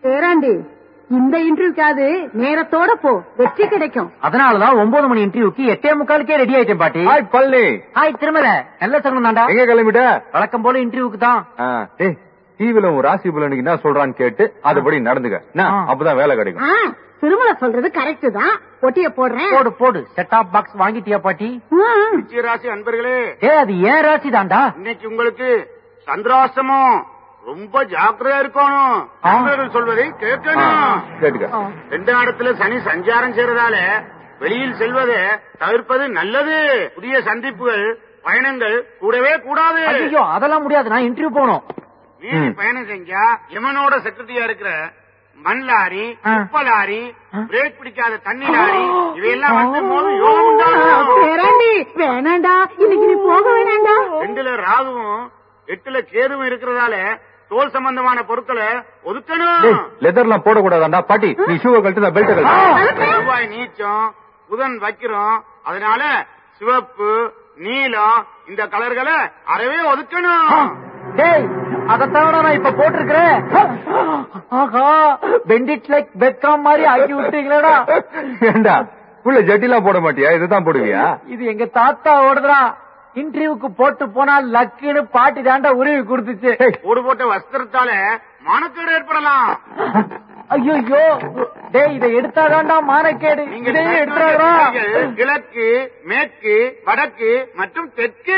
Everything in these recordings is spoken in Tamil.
பேராண்டி இந்த இன்டர்வியூக்காவது நேரத்தோட போ வெற்றி கிடைக்கும் அதனாலதான் ஒன்பது மணி இன்டர்வியூக்கு எட்டே முக்காலுக்கே ரெடி ஆயிட்டேன் பாட்டி ஹாய் பள்ளி ஹாய் திருமல நல்ல சகுனம் தாண்டா எங்க கிளம்பிட்ட வழக்கம் போல இன்டர்வியூக்கு தான் ஆ, டேய் டிவில உன் ராசி பலனுக்கு என்ன சொல்றான்னு கேட்டு அதுபடி நடந்துக்க என்ன, ஆ. அப்பதான் வேலை கிடைக்கும் ஆ, திருமலை சொல்றது கரெக்ட் தான் ஒட்டிய போடுறேன் போடு போடு செட் ஆப் பாக்ஸ் வாங்கிட்டியா பாட்டி ம். ராசி அன்பர்களே ஏ அது ஏன் ராசி தாண்டா இன்னைக்கு உங்களுக்கு சந்திராசிரமம் ரொம்ப ஜாக்கிரதையா இருக்கணும் அன்பர்கள் சொல்வதை ஆ, கேட்கணும் கேட்டுக்க ரெண்டாம் இடத்துல சனி சஞ்சாரம் செய்யறதால வெளியில் செல்வதை தவிர்ப்பது நல்லது புதிய சந்திப்புகள் பயணங்கள் கூடவே கூடாது ஐயோ அதெல்லாம் முடியாது நான் இன்டர்வியூ போகணும் மீறி ம். பயணம் செஞ்சா யமனோட செக்ரட்டரியா இருக்கிற மண் லாரி ஆ. உப்ப லாரி பிரேக் பிடிக்காத தண்ணி லாரி இவையெல்லாம் வந்து போது யோகம் உண்டாகும் பேராண்டி வேணாண்டா இன்னைக்கு நீ போக வேணாண்டா ரெண்டுல ராகுவும் எட்டுல கேதுவும் இருக்கிறதால தோல் சம்பந்தமான பொருட்களை ஒதுக்கணும் டேய் லெதர்லாம் போடக்கூடாதாண்டா பாட்டி நீ ஷூவை கழட்டு பெல்ட் கழட்டு செவ்வாய் நீச்சம் புதன் வைக்கிறோம் அதனால சிவப்பு நீலம் இந்த கலர்களை அறவே ஒதுக்கணும் டேய் அதை தவிர நான் இப்ப போட்டிருக்கிறேன் ஆஹா பெண்டிட் லைக் பெக்காம் மாதிரி ஆக்கி விட்டீங்களேடா ஏண்டா உள்ள ஜட்டிலாம் போட மாட்டியா இதுதான் போடுவியா இது எங்க தாத்தா ஓடுதுடா இன்டர்வியூக்கு போட்டு போனா லக்குன்னு பாட்டி தாண்டா உருவி கொடுத்துச்சு ஓடு போட்ட வஸ்திரத்தால மானக்கேடு ஏற்படலாம் ஐயோ டேய் இதை எடுத்தாதான்டா மானக்கேடு நீங்க இதையும் நடக்க எடுத்தாடா வேண்டிய திசைகள் கிழக்கு மேற்கு வடக்கு மற்றும் தெற்கு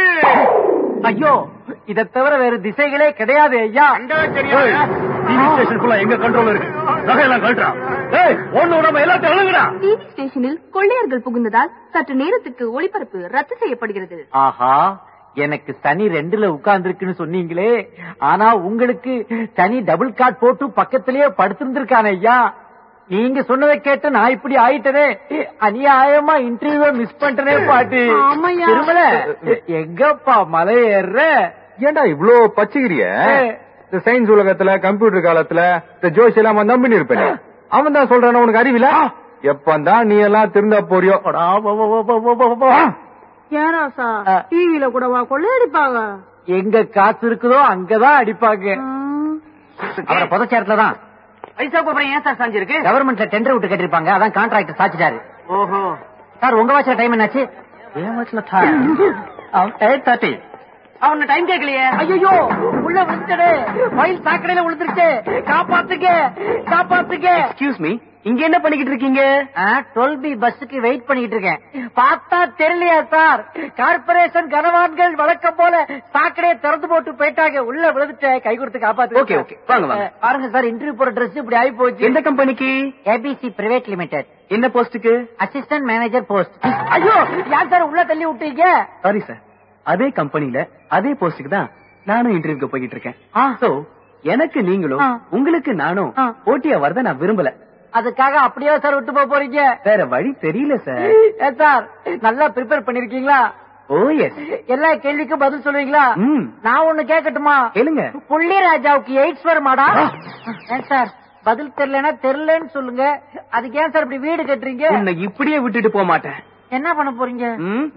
ஐயோ இதை தவிர வேற திசைகளே கிடையாது ஐயா அண்டவச்சரியா ஸ்டேஷனுக்குள்ள எங்க கண்ட்ரோல் இருக்கு நகையெல்லாம் கழட்டா ஏய் ஒண்ணு நம்ம எல்லாத்தையும் அழுகுடா டிவி ஸ்டேஷனில் கொள்ளையர்கள் புகுந்ததால் சற்று நேரத்துக்கு ஒளிபரப்பு ரத்து செய்யப்படுகிறது ஆஹா எனக்கு சனி ரெண்டுல உட்கார்ந்துருக்குன்னு சொன்னீங்களே ஆனா உங்களுக்கு சனி டபுள் காட் போட்டு பக்கத்திலேயே படுத்திருந்திருக்கானே ஐயா நீங்க சொன்னதை கேட்டு நான் இப்படி ஆயிட்டனே அநியாயமா இன்டர்வியூ மிஸ் பண்ணிட்டனே பாட்டி ஆமாய்யா. திருமல எங்கப்பா மலை ஏறுற ஏண்டா இவ்ளோ பச்சைக்கிறிய ஏய். இந்த சயின்ஸ் உலகத்துல கம்ப்யூட்டர் காலத்துல இந்த ஜோஷ் எல்லாம் அவன் நம்பி இருப்பேன் அவன் தான் சொல்றான உனக்கு அறிவில எப்பந்தான் நீ எல்லாம் திருந்தா போறியோ போடா, போ, போ, போ, போ, போ, போ. ஏன் ராசா ஆ. டிவில கூடவா கொள்ளையடிப்பாங்க எங்க காசு இருக்குதோ அங்கதான் அடிப்பாங்க ம். அவரை புதைச்ச தான் பைசா அப்புறம் ஏன் சார் சாஞ்சிருக்கு கவர்மெண்ட்ல டெண்டர் விட்டு கேட்டிருப்பாங்க அதான் கான்ட்ராக்டர் சாச்சிட்டாரு ஓஹோ சார் உங்க வாட்ச்ல டைம் என்னாச்சு என் வாட்ச்ல எயிட் தேர்ட்டி அவன டைம் கேட்கலையே ஐயோ உள்ள விழுந்துட்டே மயில் சாக்கடையில விழுந்துருச்சு காப்பாத்துங்க காப்பாத்துங்க எக்ஸ்கியூஸ் மீ இங்க என்ன பண்ணிக்கிட்டு இருக்கீங்க டுவெல் பி பஸ்ஸுக்கு வெயிட் பண்ணிட்டு இருக்கேன் பார்த்தா தெரியலையா சார் கார்பரேஷன் கனவான்கள் வழக்கம் போல சாக்கடையை திறந்து போட்டு போயிட்டாங்க உள்ள விழுந்துட்டேன் கை கொடுத்து காப்பாத்து Okay, okay. வாங்க, வாங்க. அஹ், பாருங்க சார் இன்டர்வியூ போற ட்ரெஸ் இப்படி ஆகி போச்சு எந்த கம்பெனிக்கு ஏபிசி பிரைவேட் லிமிடெட் என்ன போஸ்டுக்கு அசிஸ்டன்ட் மேனேஜர் போஸ்ட் ஐயோ யார் சார் உள்ள தள்ளி விட்டீங்க சாரி சார் அதே கம்பெனில அதே போஸ்டுக்கு தான் நானும் இன்டர்வியூக்கு போயிட்டு இருக்கேன் ஆ. சோ எனக்கு நீங்களும் ஆ. உங்களுக்கு நானும் ஆ. போட்டியா வரத நான் விரும்பல அதுக்காக அப்படியே சார் விட்டு போக போறீங்க வேற வழி தெரியல சார் ஏ சார் நல்லா ப்ரிப்பேர் பண்ணிருக்கீங்களா ஓ எஸ் எல்லா கேள்விக்கும் பதில் சொல்லுவீங்களா ம். நான் ஒண்ணு கேட்கட்டுமா கேளுங்க புள்ளி ராஜாவுக்கு எய்ட்ஸ் வருமாடா ஏன் சார் பதில் தெரியலன்னா தெரியலன்னு சொல்லுங்க அதுக்கு ஏன் சார் இப்படி வீடு கட்டுறீங்க உன்னை இப்படியே விட்டுட்டு போக மாட்டேன் என்ன பண்ண போறீங்க ம்?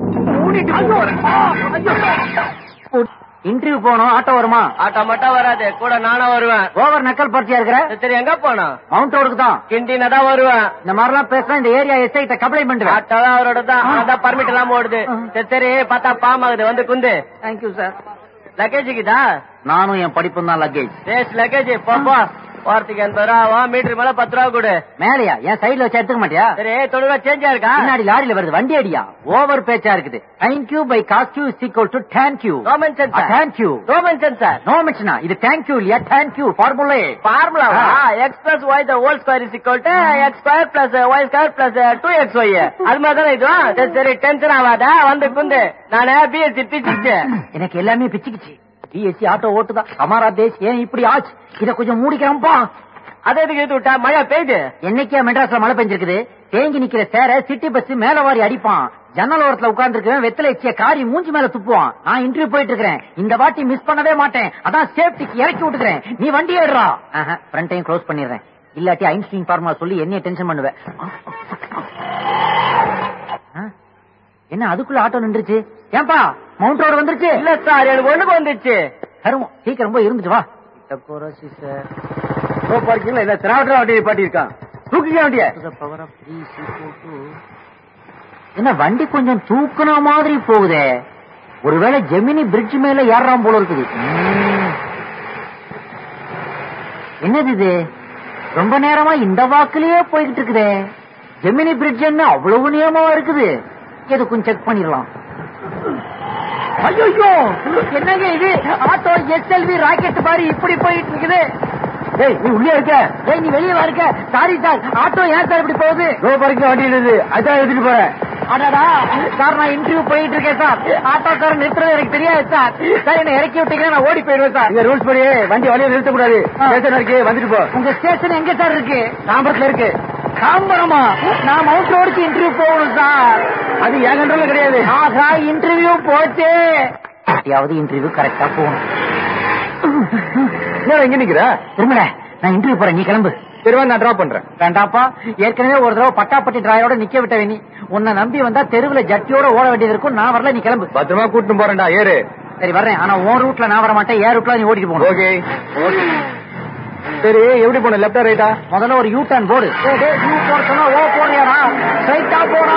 இன்டர்வியூ போனோம் ஆட்டோ வருமா ஆட்டோ மட்டும் வராது கூட நானும் வருவேன் ஓவர் நக்கல் பார்ட்டியா இருக்கிற சரி எங்க போனோம் மவுண்ட் ரோடுக்கு தான் கிண்டின தான் வருவேன் இந்த மாதிரிலாம் பேசினா இந்த ஏரியா எஸ்ஐ கம்ப்ளைண்ட் பண்ணுவேன் ஆட்டோ தான் அவரோட தான் அதான் பர்மிட் இல்லாம ஓடுது சரி சரி பார்த்தா பாம் ஆகுது வந்து குந்து தேங்க்யூ சார் லக்கேஜுக்குதா நானும் என் படிப்பும் தான் லக்கேஜ் ரேஸ் லக்கேஜ் போ போறதுக்கு எண்பது ரூபா வா மீட்டர் மேல பத்து ரூபா கொடு மேலையா என் சைடுல வச்சு எடுத்துக்க மாட்டியா சரி தொண்ணூறு ரூபா சேஞ்சா இருக்கா பின்னாடி லாரியில வருது வண்டி அடியா ஓவர் பேச்சா இருக்குது தேங்க்யூ பை காஸ்டியூ is equal to thank you Roman Sen sir thank you Roman Sen sir no மென்ஷனா இது தேங்க்யூ இல்லையா தேங்க்யூ ஃபார்முலே ஃபார்முலாவா X plus Y the whole square is equal to X square plus Y square plus two X Y அது மாதிரி தானே இதுவா சரி சரி டென்ஷன் ஆகாத வந்து குந்து நானே பிஎஸ்சி பிசிக்ஸ் எனக்கு எல்லாமே பிச்சுக்கிச்சு பிஎஸ்சி ஆட்டோ ஓட்டுதான் அமாரா தேஷ் ஏன் இப்படி ஆச்சு இத கொஞ்சம் மூடிக்கிறோம்பா அதை எதுக்கு இது விட்டா மழை பெய்யுது என்னைக்கா மெட்ராஸ்ல மழை பெஞ்சிருக்குது தேங்கி நிக்கிற சேர சிட்டி பஸ் மேல வாரி அடிப்பான் ஜன்னல் ஓரத்துல உட்கார்ந்துருக்கேன் வெத்தலை எச்சிய காரி மூஞ்சி மேல துப்புவான் நான் இன்டர்வியூ போயிட்டு இருக்கிறேன் இந்த வாட்டி மிஸ் பண்ணவே மாட்டேன் அதான் சேஃப்டிக்கு இறக்கி விட்டுக்கிறேன் நீ வண்டி ஏடுறா ஃப்ரண்டையும் க்ளோஸ் பண்ணிடுறேன் இல்லாட்டி ஐன்ஸ்டீன் ஃபார்முலா சொல்லி என்னைய டென்ஷன் பண்ணுவேன் ஆ? என்ன அதுக்குள்ள ஆட்டோ நின்றுச்சு ஏன்பா மவுண்ட் ரோடு வந்துருச்சு இல்ல சார் எனக்கு ஒண்ணுக்கு வந்துச்சு தருவோம் சீக்கிரம் போய் இருந்துட்டு வா சார் பார்க்கிங்ல இல்ல திராவிட வண்டி பாட்டி இருக்கான் தூக்கிக்க வண்டிய என்ன வண்டி கொஞ்சம் தூக்குன மாதிரி போகுதே ஒருவேளை ஜெமினி பிரிட்ஜ் மேல ஏறாம் போல இருக்குது ம். என்னது இது ரொம்ப நேரமா இந்த வாக்குலயே போய்கிட்டு இருக்குதே ஜெமினி பிரிட்ஜ் என்ன அவ்வளவு நியமமா இருக்குது இது கொஞ்சம் செக் பண்ணிடலாம் ஐயோ என்னங்க இது ஆட்டோ எஸ்எல்வி ராக்கெட் மாதிரி இப்படி போயிட்டு இருக்குது ஏய் நீ உள்ளே இருக்க ஏய் நீ வெளியே வா இருக்க சாரி சார் ஆட்டோ ஏன் சார் இப்படி போகுது ரோ பறிக்க வண்டி இருக்குது அதான் எடுத்துட்டு போறேன் அடடா சார் நான் இன்டர்வியூ போயிட்டு இருக்கேன் சார் ஆட்டோக்காரன் நிறுத்துறது எனக்கு தெரியாது சார் சார் என்ன இறக்கி விட்டீங்கன்னா நான் ஓடி போயிடுவேன் சார் இந்த ரூல்ஸ் படி வண்டி வழியை நிறுத்த கூடாது ஸ்டேஷன் இருக்கு வந்துட்டு போ உங்க ஸ்டேஷன் எங்க சார் இருக்கு தாம்பரத்துல இருக்கு தாம்பரமா நான் மவுண்ட் ரோடுக்கு இன்டர்வியூ போகணும் சார் அது என் கண்ட்ரோல கிடையாது ஆகா இன்டர்வியூ போச்சு யாவது இன்டர்வியூ கரெக்டா போகணும் என்ன எங்க நிக்கிற திரும்பல நான் இன்டர்வியூ போறேன் நீ கிளம்பு சரிவா நான் டிராப் பண்றேன் வேண்டாப்பா ஏற்கனவே ஒரு தடவை பட்டாப்பட்டி டிராயோட நிக்க விட்ட நீ உன்னை நம்பி வந்தா தெருவுல ஜட்டியோட ஓட வேண்டியது இருக்கும் நான் வரல நீ கிளம்பு பத்திரமா கூட்டிட்டு போறேன்டா ஏறு சரி வர்றேன் ஆனா உன் ரூட்ல நான் வர மாட்டேன் ஏன் ரூட்ல நீ ஓடிட்டு போகணும் ஓகே சரி எப்படி போன லெப்டா ரைட்டா முதல்ல ஒரு யூ டர்ன் போடு யூ போட சொன்னா ஓ போறியாடா ஸ்ட்ரைட்டா போடா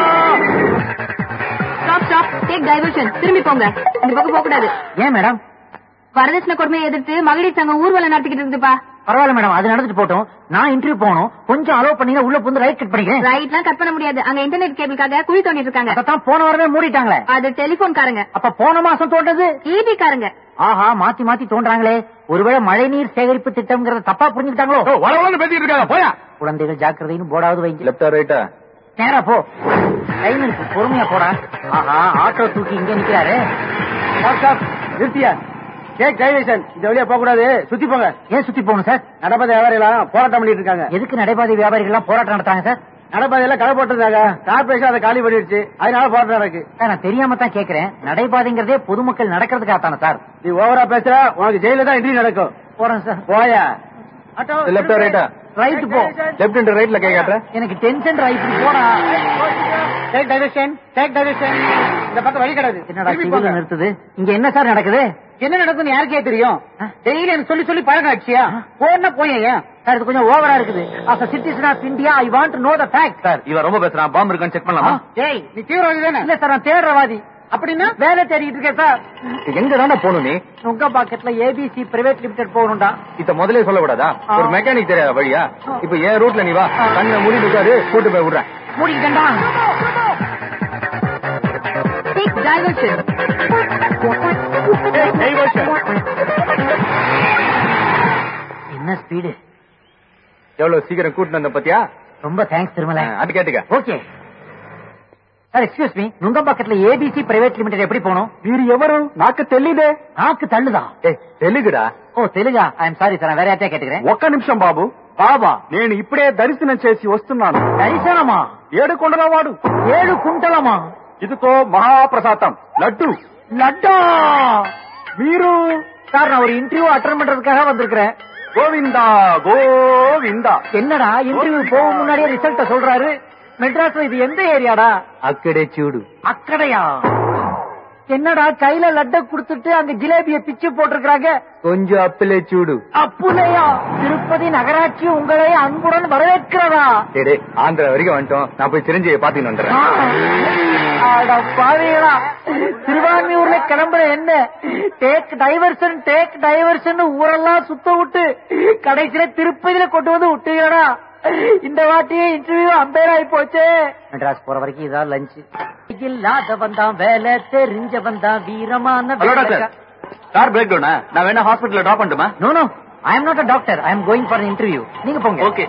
ஸ்டாப் ஸ்டாப் டேக் டைவர்ஷன் திரும்பி போங்க இந்த பக்கம் போக கூடாது ஏன் மேடம் வரதட்சணை கொடுமையை எதிர்த்து மகளிர் சங்கம் ஊர்வலம் நடத்திக்கிட்டு இருக்குதுப்பா பரவாயில்ல மேடம் அது நடந்துட்டு போட்டோம் நான் இன்டர்வியூ போகணும் கொஞ்சம் அலோவ் பண்ணீங்கன்னா உள்ள புந்து ரைட் கட் பண்ணிக்கிறேன் ரைட்லாம் கட் பண்ண முடியாது அங்க இன்டர்நெட் கேபிளுக்காக குழி தோண்டிட்டு இருக்காங்க அதான் போன வாரமே மூடிட்டாங்களே அது டெலிபோன் காரங்க அப்ப போன மாசம் தோண்டது ஈபி காரங்க ஆஹா மாத்தி மாத்தி தோன்றாங்களே ஒருவேளை மழைநீர் சேகரிப்பு திட்டம்ங்கறத தப்பா புரிஞ்சுக்கிட்டாங்களோ வளவளன்னு பேசிட்டு இருக்காங்க போயா குழந்தைகள் ஜாக்கிரதைன்னு போடாவது வைங்க லெப்டா ரைட்டா நேரா போ டைம் இருக்கு பொறுமையா போடா ஆஹா ஆட்டோ தூக்கி இங்க நிக்கிறாரு நிறுத்தியா டேக் டைவர்ஷன் இந்த வழியா போக கூடாது சுத்தி போங்க ஏன் சுத்தி போகணும் சார் நடப்பாத வியாபாரிகள் போராட்டம் பண்ணிட்டு இருக்காங்க எதுக்கு நடைபாதை வியாபாரிகள் எல்லாம் போராட்டம் நடத்தாங்க சார் நடப்பாதையில கடை போட்டிருந்தாங்க கார்பரேஷன் அதை காலி பண்ணிடுச்சு அதனால போராட்டம் நடக்கு சார் நான் தெரியாம தான் கேக்குறேன் நடைபாதைங்கிறதே பொதுமக்கள் நடக்கிறதுக்காக தானே சார் நீ ஓவரா பேசுற உனக்கு ஜெயில தான் இன்ட்ரி நடக்கும் போறேன் சார் போயா லெப்டா ரைட்டா ரைட் போ லெப்ட் அண்ட் ரைட்ல கை காட்டுறேன் எனக்கு டென்ஷன் ரைட் போடா டேக் டைவர்ஷன் டேக் டைவர்ஷன் இந்த பக்கம் வழி கிடையாது என்னடா சிவில் நிறுத்துது இங்க என்ன சார் நடக்குது என்ன நடக்கும்னு யாருக்கே தெரியும் டெய்லி எனக்கு சொல்லி சொல்லி பழகம் ஆச்சியா போன போய் ஏன் சார் இது கொஞ்சம் ஓவரா இருக்குது as citizen of India I want know the fact sir இவன் ரொம்ப பேசுறான் பாம்பு இருக்கான்னு செக் பண்ணலாமா டேய் நீ தீவிரவாதி தானே இல்ல சார் நான் தேடுறவாதி அப்படின்னா வேலை தேடிட்டு இருக்கேன் சார் எங்க தானே போகணும் நீ உங்க பாக்கெட்ல ஏபிசி பிரைவேட் லிமிடெட் போகணும்டா இத முதல்ல சொல்லக்கூடாதா ஆ. ஒரு மெக்கானிக் தெரியாத வழியா இப்ப என் ரூட்ல நீ வா கண்ணை மூடி இருக்காரு கூட்டு போய் விடுறேன் மூடிக்கிட்டா டேக் டைவர்ஷன் என்ன ஸ்பீடு எவ்வளவு சீக்கிரம் கூட்டிட்டு வந்த பத்தியா ரொம்ப தேங்க்ஸ் திருமலை அது கேட்டுக்க ஓகே சார் எக்ஸ்கியூஸ் மீ நுங்கம்பாக்கத்துல ஏபிசி பிரைவேட் லிமிடெட் எப்படி போகணும் మీరు ఎవరు నాకు తెలీదే நாக்கு தள்ளுதா ఏ తెలుగురా ஓ தெலுங்கா ஐ எம் சாரி சார் நான் வேற யார்ட்டே கேட்டுக்கிறேன் ఒక్క నిమిషం బాబు பாபா నేను ఇప్పుడే దర్శనం చేసి వస్తున్నాను தரிசனமா ఏడు కొండలవాడు ஏழு குண்டலமா ఇదిగో మహాప్రసాదం లడ్డు லட்டா మీరు சார் நான் ஒரு இன்டர்வியூ அட்டன் பண்றதுக்காக வந்திருக்கிறேன் గోవిందా గోవిందా என்னடா இன்டர்வியூ போக முன்னாடியே ரிசல்ட்ட சொல்றாரு மெட்ராஸ்ல இது எந்த ஏரியாடா అక్కడే చూడు அக்கடையா என்னடா கையில லட்ட குடுத்துட்டு அங்க ஜிலேபிய பிச்சு போட்டிருக்காங்க కొంచెం అప్పులే చూడు அப்புலையா திருப்பதி நகராட்சி உங்களை அன்புடன் வரவேற்கிறதா டேய் ஆந்திரா வரைக்கும் வந்துட்டோம் நான் போய் சிரஞ்சீவியை பாத்துட்டு வந்துடுறேன் அட பாவிகளா திருவான்மியூர்ல கிளம்புற என்ன டேக் டைவர்சன் டேக் டைவர்சன் ஊரெல்லாம் சுத்த விட்டு கடைசியில திருப்பதியில கொண்டு வந்து விட்டுகிறடா இந்த வாட்டியே இன்டர்வியூ அம்பேர் ஆகி போச்சே மெட்ராஸ் போற வரைக்கும் இதான் லஞ்ச் இல்லாதவன் தான் வேலை தெரிஞ்சவன் தான் வீரமான ஹலோ டாக்டர் கார் பிரேக் டவுனா நான் வேணா ஹாஸ்பிட்டல்ல டிராப் பண்ணட்டுமா no no I am not a doctor I am going for interview நீங்க போங்க Okay.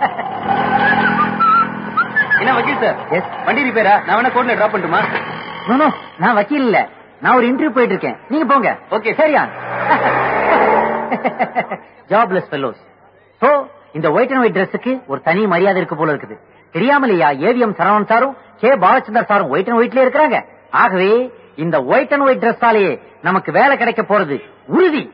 என்ன வக்கீல் சார் எஸ் வண்டி ரிப்பேரா நான் வேணா கோர்ட்ல டிராப் பண்ணட்டுமா நோ நோ நான் வக்கீல் இல்ல நான் ஒரு இன்டர்வியூ போயிட்டு இருக்கேன் நீங்க போங்க Okay. சரியா ஜாப்லெஸ் ஃபெல்லோஸ் சோ இந்த ஒயிட் அண்ட் ஒயிட் ட்ரெஸ்ஸுக்கு ஒரு தனி மரியாதை இருக்கு போல இருக்குது தெரியாமலையா ஏவிஎம் சரவணன் சாரும் கே பாலச்சந்தர் சாரும் ஒயிட் அண்ட் ஒயிட்ல இருக்கிறாங்க ஆகவே இந்த ஒயிட் அண்ட் ஒயிட் ட்ரெஸ்ஸாலேயே நமக்கு வேலை கிடைக்க போறது உறுதி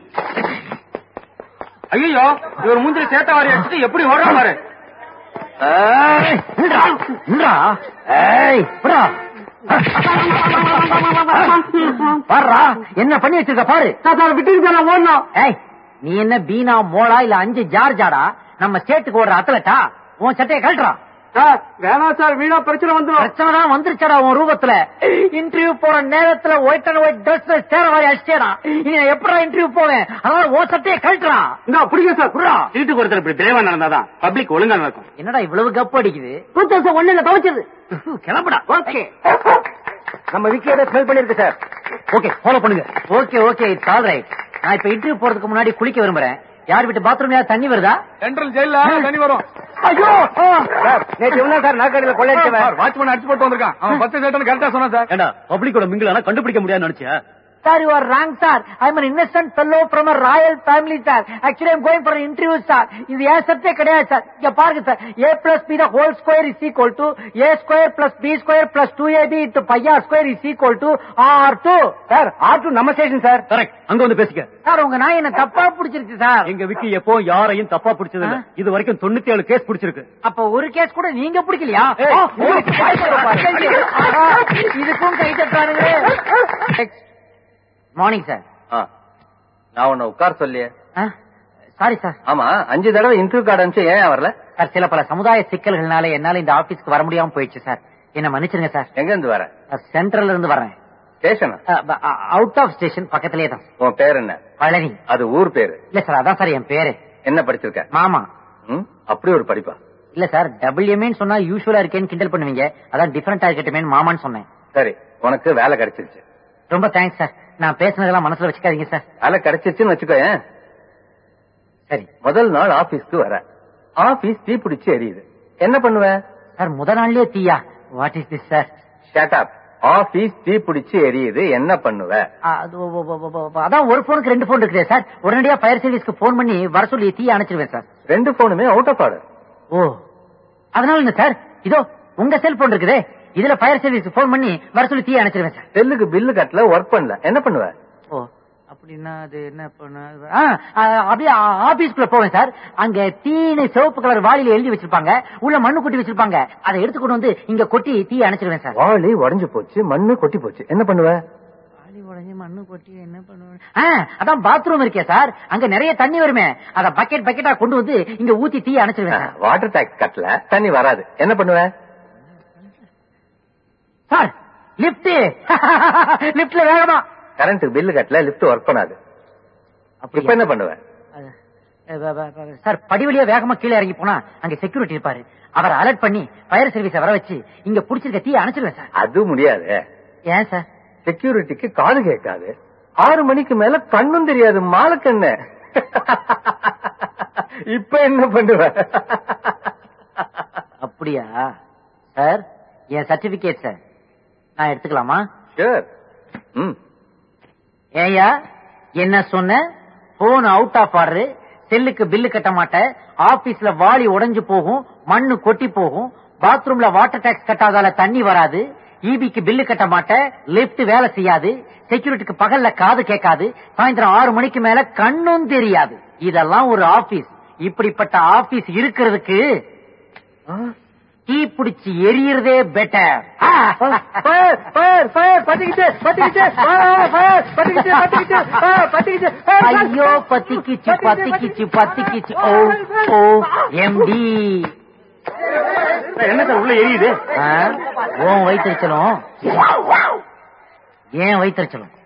ஐயோ இவர் மூஞ்சில சேத்த வாரி அடிச்சுட்டு எப்படி ஓடுறா பாரு ஏய், நில்றா, நில்றா. ஏய், விட்றா. பாருடா, என்ன பண்ணி வச்சிருக்க பாரு விட்டு ஓடணும் ஏய் நீ என்ன பீனா மோளா இல்ல அஞ்சு ஜார்ஜாடா நம்ம ஸ்டேட்டுக்கு ஓடுற அத்தலட்டா உன் சட்டையை கழட்டுறான் சார் வேணாம் சார் வீணா பிரச்சனை வந்துடும் பிரச்சனை தான் வந்துருச்சடா உன் ரூபத்துல இன்டர்வியூ போற நேரத்துல ஒயிட் அண்ட் ஒயிட் ட்ரெஸ்ல சேர மாதிரி அடிச்சேடா இனி நான் எப்படா இன்டர்வியூ போவேன் அதனால உன் சட்டையை கழட்டுறான் இந்த பிடிங்க சார் குர்ரா. சீட்டுக்கு ஒருத்தர் இப்படி தெளிவா நடந்தாதான் பப்ளிக் ஒழுங்கா நடக்கும் என்னடா இவ்வளவு கப்பு அடிக்குது டூ தௌசண்ட் ஒண்ணுல துவைச்சது கிளம்புடா ஓகே நம்ம விக்கியோட ஸ்மெல் பண்ணிருக்கு சார் ஓகே ஃபாலோ பண்ணுங்க okay okay it's all right நான் இப்ப இன்டர்வியூ போறதுக்கு முன்னாடி குளிக்க விரும்புறேன் யார் வீட்டு பாத்ரூம்ல தண்ணி வருதா சென்ட்ரல் ஜெயில தண்ணி வரும் ஐயோ சார் நேற்று இவனா சார் நாக்கடியில கொள்ளையடிச்சவன் வாட்ச்மேன் அடிச்சு போட்டு வந்திருக்கான் அவன் பத்து சேட்டன் கரெக்டா சொன்னா சார் ஏண்டா பப்ளிக்கோட மிங்கிலான கண்டுபிடிக்க முடியாதுன்னு நினைச்சியா sir you are wrong sir I am innocent fellow from a royal family sir actually I'm going for interview sir இது ஏன் சட்டே கிடையாது சார் இங்க பாருங்க sir A plus B the whole square is equal to A square plus B square plus two A B into பையா square is equal to R two sir R two நம்ம ஸ்டேஷன் சார் கரெக்ட் அங்க வந்து பேசிக்க சார் உங்க நாய் என்ன தப்பா பிடிச்சிருச்சு சார் எங்க விக்கி எப்போ யாரையும் தப்பா பிடிச்சது இல்ல ஆ? இது வரைக்கும் தொண்ணூத்தி ஏழு கேஸ் பிடிச்சிருக்கு அப்ப ஒரு கேஸ் கூட நீங்க பிடிக்கலையா ஏய், ஓ, உங்களுக்கு வாய் திறப்பா. ஆஹா, இதுக்கும் கை தட்டானுங்களே மார்னிங் சார் நான் உன்னை உட்கார சொல்லியே சாரி சார் ஆமா அஞ்சு தடவை இன்டர்வியூ கார்டு அனுப்பிச்சு ஏன் வரல சார் சில பல சமுதாய சிக்கல்கள்னால என்னால இந்த ஆபீஸ்க்கு வர முடியாம போயிடுச்சு சார் என்ன மன்னிச்சிருங்க சார் எங்க இருந்து வர சென்ட்ரல்ல இருந்து வர்றேன் ஸ்டேஷன் அவுட் ஆஃப் ஸ்டேஷன் பக்கத்திலே தான் உன் பேர் என்ன பழனி அது ஊர் பேரு இல்ல சார் அதான் சார் என் பேரு என்ன படிச்சிருக்க மாமா ம்? அப்படி ஒரு படிப்பா இல்ல சார் டபிள்யூமேன்னு சொன்னா யூஸ்வலா இருக்கேன்னு கிண்டல் பண்ணுவீங்க அதான் டிஃபரெண்டா இருக்கட்டுமேன்னு மாமான்னு சொன்னேன் சரி உனக்கு வேலை கிடைச்சிருச்சு ரொம்ப தேங்க்ஸ் சார் நான் பேசுனதெல்லாம் மனசுல வச்சுக்காதீங்க சார் வேலை கிடைச்சிருச்சுன்னு வச்சுக்கோயேன் சரி முதல் நாள் ஆபீஸ்க்கு வர ஆபீஸ் தீ பிடிச்சு எரியுது என்ன பண்ணுவ சார் முத நாள்லயே தீயா what is this sir shut up office தீ பிடிச்சு எரியுது என்ன பண்ணுவ அது ஒ- ஒ- ஒ- ஒ- அதான் ஒரு போனுக்கு ரெண்டு போன் இருக்குது சார் உடனடியா ஃபயர் சர்வீஸ்க்கு போன் பண்ணி வர சொல்லி தீய அணைச்சிருவேன் சார் ரெண்டு போனுமே அவுட் ஆஃப் ஆர்டர் ஓ அதனால என்ன சார் இதோ உங்க செல்போன் இருக்குதே இதுல ஃபயர் சர்வீஸ் போன் பண்ணி வர சொல்லி தீய அணைச்சிருவேன் சார் செல்லுக்கு பில்லு கட்டல ஒர்க் பண்ணல என்ன பண்ணுவ ஓ அப்படின்னா அது என்ன பண்ண ஆ, ஆ, அப்படியே ஆபீஸ்க்குள்ள போவேன் சார் அங்க தீனு சிவப்பு கலர் வாளியில எழுதி வச்சிருப்பாங்க உள்ள மண்ணு கொட்டி வச்சிருப்பாங்க அதை எடுத்து கொண்டு வந்து இங்க கொட்டி தீய அணைச்சிருவேன் சார் வாளி உடைஞ்சு போச்சு மண்ணு கொட்டி போச்சு என்ன பண்ணுவ வாளி உடைஞ்சு மண்ணு கொட்டி என்ன பண்ணுவேன் ஆ, அதான் பாத்ரூம் இருக்கே சார் அங்க நிறைய தண்ணி வருமே அத பக்கெட் பக்கெட்டா கொண்டு வந்து இங்க ஊத்தி தீ அணைச்சிருவேன் சார் வாட்டர் டேக்ஸ் கட்டல தண்ணி வராது என்ன பண்ணுவ சார் லிப்ட் லிப்ட்ல வேகமா கரண்ட் பில்லு கட்டல லிஃப்ட் ஒர்க் பண்ணாது இப்ப என்ன பண்ணுவ அது, அஹ், வ- வ- வ- சார் படி வழியா வேகமா கீழே இறங்கி போனா அங்க செக்யூரிட்டி இருப்பாரு அவரை அலர்ட் பண்ணி ஃபயர் சர்வீஸ வர வச்சு இங்க புடிச்சிருக்க தீ அணைச்சிருவேன் சார் அது முடியாது ஏன் சார் செக்யூரிட்டிக்கு காது கேட்காது ஆறு மணிக்கு மேல கண்ணும் தெரியாது மாலக்கண்ணு இப்ப என்ன பண்ணுவ அப்படியா சார் என் சர்டிபிகேட் சார் நான் எடுத்துக்கலாமா Sure. ம் ஏயா என்ன சொன்ன போன் அவுட் ஆஃப் ஆர்டர் செல்லுக்கு பில்லு கட்ட மாட்டேன் ஆபீஸ்ல வாளி உடைஞ்சு போகும் மண்ணு கொட்டி போகும் பாத்ரூம்ல வாட்டர் டேக்ஸ் கட்டாதால தண்ணி வராது ஈபிக்கு பில்லு கட்ட மாட்டேன் லிப்ட் வேலை செய்யாது செக்யூரிட்டிக்கு பகல்ல காது கேட்காது சாயந்தரம் ஆறு மணிக்கு மேல கண்ணும் தெரியாது இதெல்லாம் ஒரு ஆபீஸ் இப்படிப்பட்ட ஆபீஸ் இருக்கிறதுக்கு தீ பிடிச்சி எரியறதே பெட்டர் ஃபயர் ஃபயர் ஃபயர் பத்திக்கிச்சு பத்திக்கிச்சு ஃபயர் பத்திக்கிச்சு பத்திக்கிச்சு பத்திக்கிச்சு ஐயோ பத்திக்கிச்சு பத்திக்கிச்சு பத்திக்கிச்சு ஓ ஓ எம்டி என்ன சார் உள்ள எரியுது உன் வயிற்றுச்சலும் ஏன் வயிற்றுச்சலும்